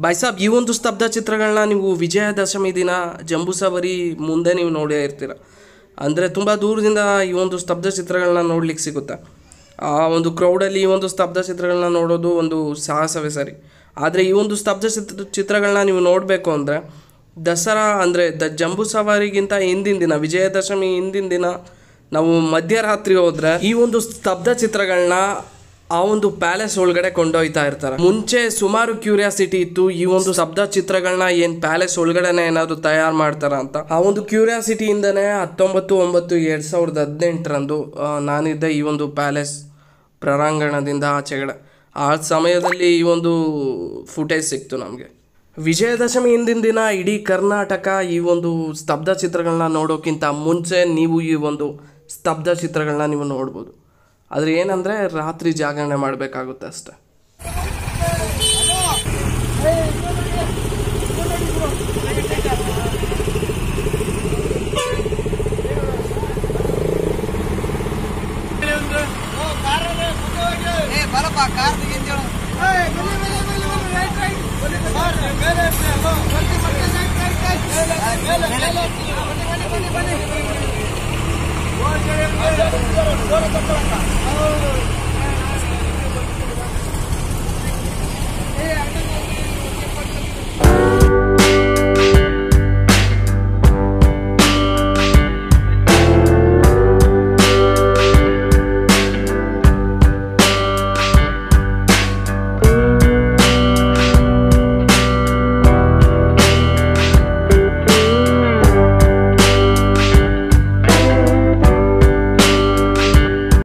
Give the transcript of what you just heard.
ಬಾಯ್ ಸಾಬ್ ಈ ಒಂದು ಸ್ತಬ್ಧ ಚಿತ್ರಗಳನ್ನ ನೀವು ವಿಜಯದಶಮಿ ದಿನ ಜಂಬೂ ಸವಾರಿ ಮುಂದೆ ನೀವು ನೋಡೇ ಇರ್ತೀರ ಅಂದರೆ ತುಂಬ ದೂರದಿಂದ ಈ ಒಂದು ಸ್ತಬ್ಧ ಚಿತ್ರಗಳನ್ನ ನೋಡ್ಲಿಕ್ಕೆ ಸಿಗುತ್ತೆ ಆ ಒಂದು ಕ್ರೌಡಲ್ಲಿ ಈ ಒಂದು ಸ್ತಬ್ಧ ಚಿತ್ರಗಳನ್ನ ನೋಡೋದು ಒಂದು ಸಾಹಸವೇ ಸರಿ ಆದರೆ ಈ ಒಂದು ಸ್ತಬ್ಧ ಚಿತ್ರ ಚಿತ್ರಗಳನ್ನ ನೀವು ನೋಡಬೇಕು ಅಂದರೆ ದಸರಾ ಅಂದರೆ ದ ಜಂಬೂ ಸವಾರಿಗಿಂತ ಹಿಂದಿನ ದಿನ ವಿಜಯದಶಮಿ ಹಿಂದಿನ ದಿನ ನಾವು ಮಧ್ಯರಾತ್ರಿ ಹೋದ್ರೆ ಈ ಒಂದು ಸ್ತಬ್ಧ ಚಿತ್ರಗಳನ್ನ ಆ ಒಂದು ಪ್ಯಾಲೇಸ್ ಒಳಗಡೆ ಕೊಂಡೊಯ್ತಾ ಇರ್ತಾರೆ ಮುಂಚೆ ಸುಮಾರು ಕ್ಯೂರಿಯಾಸಿಟಿ ಇತ್ತು ಈ ಒಂದು ಸ್ತಬ್ಧ ಚಿತ್ರಗಳನ್ನ ಏನ್ ಪ್ಯಾಲೇಸ್ ಒಳಗಡೆನೆ ಏನಾದ್ರು ತಯಾರು ಮಾಡ್ತಾರ ಅಂತ ಆ ಒಂದು ಕ್ಯೂರಿಯಾಸಿಟಿಯಿಂದನೇ ಹತ್ತೊಂಬತ್ತು ಒಂಬತ್ತು ಎರಡ್ ಸಾವಿರದ ಹದಿನೆಂಟರಂದು ಆ, ನಾನಿದ್ದೆ ಈ ಒಂದು ಪ್ಯಾಲೇಸ್ ಪ್ರಾಂಗಣದಿಂದ ಆಚೆಗಡೆ ಆ ಸಮಯದಲ್ಲಿ ಈ ಒಂದು ಫುಟೇಜ್ ಸಿಕ್ತು ನಮಗೆ ವಿಜಯದಶಮಿ ಹಿಂದಿನ ದಿನ ಇಡೀ ಕರ್ನಾಟಕ ಈ ಒಂದು ಸ್ತಬ್ಧ ಚಿತ್ರಗಳನ್ನ ನೋಡೋಕ್ಕಿಂತ ಮುಂಚೆ ನೀವು ಈ ಒಂದು ಸ್ತಬ್ಧ ಚಿತ್ರಗಳನ್ನ ನೀವು ನೋಡ್ಬೋದು ಆದರೆ ಏನಂದರೆ ರಾತ್ರಿ ಜಾಗರಣೆ ಮಾಡಬೇಕಾಗುತ್ತೆ ಅಷ್ಟೆ ಏ ಬರಪ್ಪ ಕಾರ್ ತೆಗಿಂತೇಳು ಮೇಲೆ